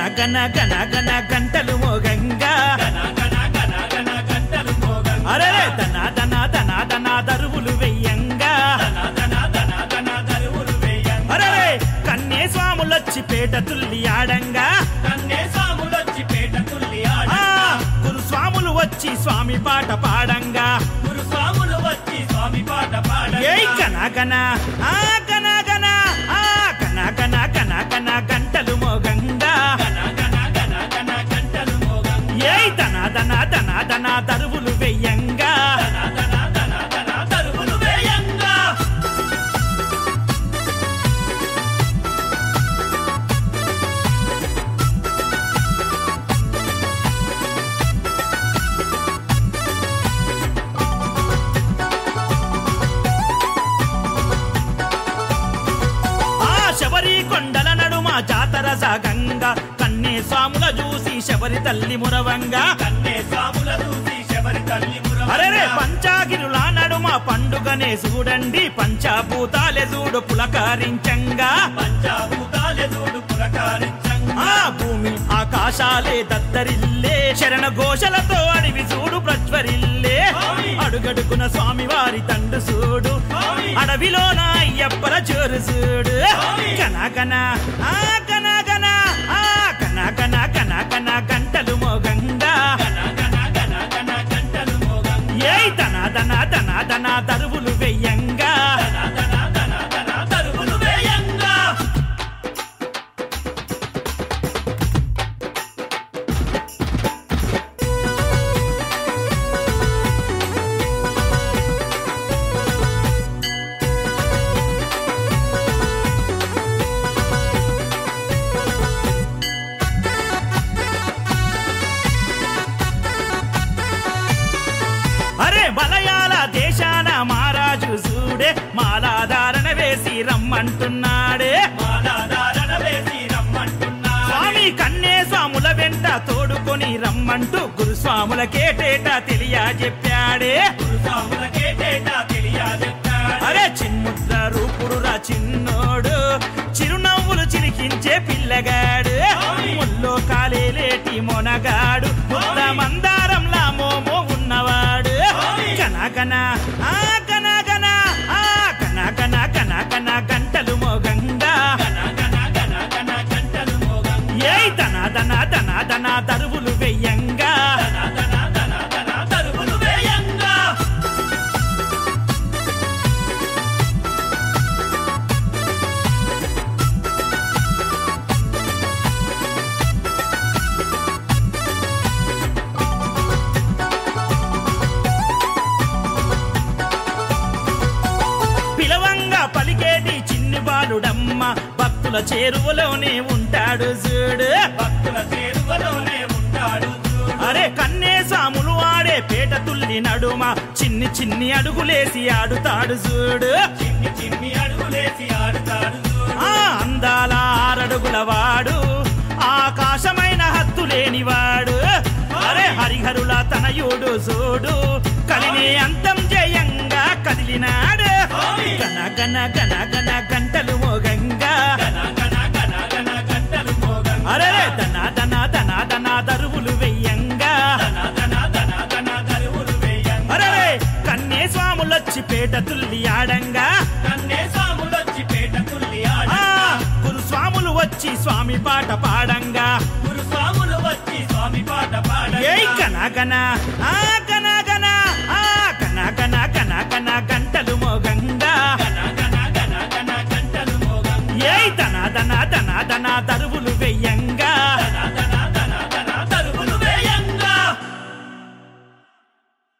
గన గన గన గంటలు మోగంగా గన గన గన గన గంటలు మోగంగా అరే దన దన దన దన దరువులు వెయ్యంగా ధన ధన ధన ధన దరువులు వేయంగా అరే కన్నే స్వాములొచ్చి పేట తుల్లి ఆడంగా కన్నే స్వాములొచ్చి పేట తుల్లి ఆ ఆడంగా గురు స్వాములు వచ్చి స్వామి పాట పాడంగా గురు స్వాములు వచ్చి స్వామి పాట ఏయ్ పాడంగా కన కన ఆ కన కన ఆ కన కన కన కన గంటలు మోగంగా గన గన గన గన గంటలు మోగంగా ఏయ్ దన దన దన దన దరువులు వెయ్యంగా ధన ధన ధన ధన దరువులు వేయంగా ఆ శబరి కొండల నడుమ జాతర సాగంగా కన్నే స్వాముల చూసి శబరి తల్లి మురవంగా కన్నే స్వాముల చూసి శబరి తల్లి అరే మురవంగా పంచాగిరుల నడుమ పండుగనే చూడండి పంచాభూతాలే చూడు పులకరించంగా పంచాభూతాలే చూడు పులకారించంగా ఆ భూమి ఆకాశాలే దద్దరిల్లే శరణ ఘోషలతో అడివి చూడు ప్రజ్వరిల్లే స్వామి. అడుగడుగున స్వామి వారి తండు చూడు స్వామి. అడవిలోన అయ్యప్పల చోరు చూడు స్వామి. కన కన ఆ కన కన ఆ కన కన కన కన గంటలు మోగంగా గన గన గన గన గంటలు మోగంగా ఏయ్ తన దన దన దన దరువులు వెయ్యంగా ధన ధన ధన ధన దరువులు వేయంగా అరే మలయాళ దేశాన మహారాజు చూడే మాలాధారణ వేసి రమ్మంటున్నాడే మాలాధారణ వేసి రమ్మంటున్నారు స్వామి కన్నే స్వాముల వెంట తోడుకొని రమ్మంటూ గురుస్వాముల కేటేట తెలియజెప్పాడే గురుస్వాములకే డేటా తెలియజెప్పాడు అరే చిన్ముద్ర రూపుడు రా చిన్నోడు చిరునవ్వులు చిలికించే పిల్లగాడు స్వామి. ముల్లో కాలేలేటి మొనగాడు ముద్ద మందారంలా మోమో ఉన్నవాడు స్వామి. కన కన ఆ కన కన ఆ కన కన కన కన గంటలు మోగంగా గన గన గన గన గంటలు మోగంగా ఏయ్ తన దన దన దన దరువులు వెయ్యంగా ధన ధన ధన ధన దరువులు వేయంగా పిలవంగా పలికేటి చిన్ని బాలుడమ్మ భక్తుల చేరువలోనే ఉంటాడు చూడు భక్తుల చేరువలోనే ఉంటాడు చూడు. అరే కన్నే సాములు ఆడే పేట తుల్లి నడుమ చిన్ని చిన్ని అడుగులేసి ఆడుతాడు చూడు చిన్ని చిన్ని అడుగులేసి ఆడుతాడు చూడు. ఆ అందాల ఆరడుగుల వాడు ఆకాశమైన హత్తు లేనివాడు అరే హరిహరుల తనయుడు చూడు కలిని అంతం జయంగా కదిలినాడు గన గన గన గన గంటలు మోగంగా గన గన గన గన గంటలు మోగంగా అరే దన దన దన దన దరువులు వెయ్యంగా ధన ధన ధన ధన దరువులు వేయంగా అరే కన్నే స్వాములొచ్చి పేట తుల్లి ఆడంగా కన్నే స్వాములొచ్చి పేట తుల్లి ఆ ఆడంగా గురు స్వాములు వచ్చి స్వామి పాట పాడంగా గురు స్వాములు వచ్చి స్వామి పాట ఏయ్ పాడంగా కన కన ఆ కన కన ఆ కన కన కన కన